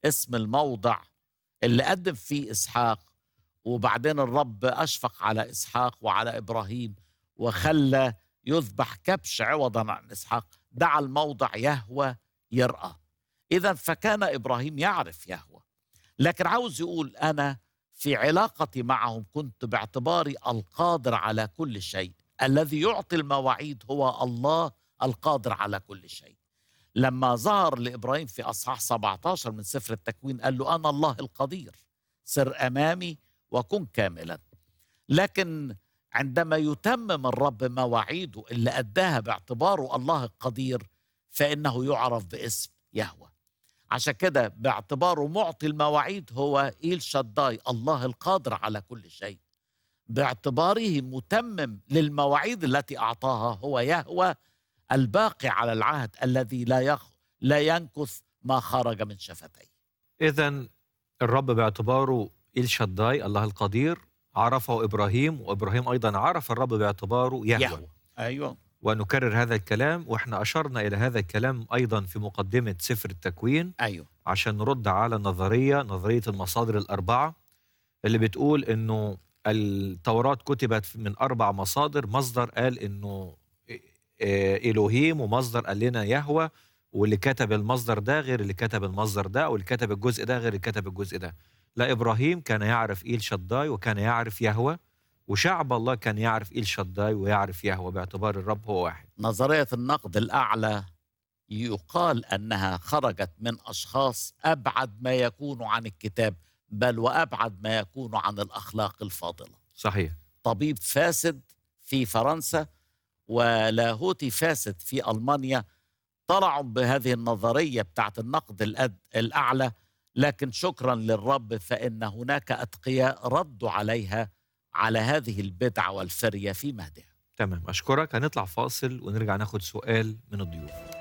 اسم الموضع اللي قدم فيه اسحاق وبعدين الرب اشفق على اسحاق وعلى ابراهيم وخلى يذبح كبش عوضا عن اسحاق دعا الموضع يهوى يرأى اذا فكان ابراهيم يعرف يهوى لكن عاوز يقول انا في علاقتي معهم كنت باعتباري القادر على كل شيء الذي يعطي المواعيد هو الله القادر على كل شيء لما ظهر لابراهيم في اصحاح 17 من سفر التكوين قال له انا الله القدير سر امامي وكن كاملا لكن عندما يتمم الرب مواعيده اللي اداها باعتباره الله القدير فانه يعرف باسم يهوه عشان كده باعتباره معطي المواعيد هو إيل شداي الله القادر على كل شيء باعتباره متمم للمواعيد التي أعطاها هو يهوى الباقي على العهد الذي لا يخ لا ينكث ما خرج من شفتيه إذا الرب باعتباره إل شداي الله القدير عرفه إبراهيم وإبراهيم أيضا عرف الرب باعتباره يهوى, يهوى. أيوة ونكرر هذا الكلام واحنا اشرنا الى هذا الكلام ايضا في مقدمه سفر التكوين أيوة عشان نرد على نظريه نظريه المصادر الاربعه اللي بتقول انه التوراه كتبت من اربع مصادر مصدر قال انه إيه، الوهيم ومصدر قال لنا يهوى واللي كتب المصدر ده غير اللي كتب المصدر ده واللي كتب الجزء ده غير اللي كتب الجزء ده لا ابراهيم كان يعرف ايل شداي وكان يعرف يهوى وشعب الله كان يعرف إيل شداي ويعرف يهوى باعتبار الرب هو واحد نظرية النقد الأعلى يقال أنها خرجت من أشخاص أبعد ما يكون عن الكتاب بل وأبعد ما يكون عن الأخلاق الفاضلة صحيح طبيب فاسد في فرنسا ولاهوتي فاسد في ألمانيا طلعوا بهذه النظرية بتاعت النقد الأد... الأعلى لكن شكرا للرب فإن هناك أتقياء ردوا عليها على هذه البدعة والفرية في مهدها تمام أشكرك هنطلع فاصل ونرجع ناخد سؤال من الضيوف